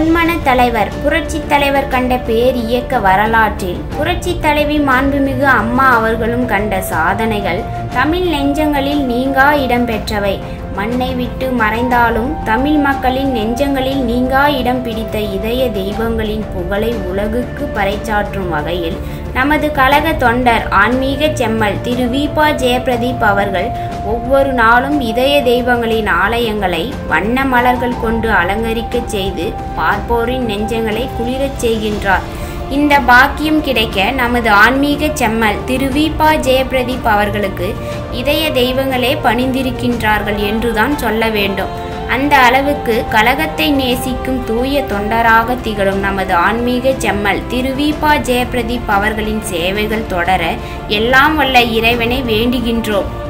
பொன்மன தலைவர் புரட்சி தலைவர் கண்ட பேர் இயக்க வரலாற்றில் புரட்சி தலைவி மாண்புமிகு அம்மா அவர்களும் கண்ட சாதனைகள் தமிழ் நெஞ்சங்களில் நீங்கா இடம் பெற்றவை மண்ணை விட்டு மறைந்தாலும் தமிழ் மக்களின் நெஞ்சங்களில் நீங்கா இடம் பிடித்த இதய தெய்வங்களின் புகழை உலகுக்கு பறைசாற்றும் வகையில் நமது கழக தொண்டர் ஆன்மீக செம்மல் திரு வீபா ஜெயபிரதீப் அவர்கள் ஒவ்வொரு நாளும் இதய தெய்வங்களின் ஆலயங்களை வண்ண மலர்கள் கொண்டு அலங்கரிக்கச் செய்து பார்ப்போரின் நெஞ்சங்களை குளிரச் செய்கின்றார் இந்த பாக்கியம் கிடைக்க நமது ஆன்மீக செம்மல் திரு வீபா ஜெயபிரதீப் அவர்களுக்கு இதய தெய்வங்களே பணிந்திருக்கின்றார்கள் என்றுதான் சொல்ல வேண்டும் அந்த அளவுக்கு கழகத்தை நேசிக்கும் தூய தொண்டராக திகழும் நமது ஆன்மீக செம்மல் திருவிபா ஜெயபிரதீப் அவர்களின் சேவைகள் தொடர எல்லாம் வல்ல இறைவனை வேண்டுகின்றோம்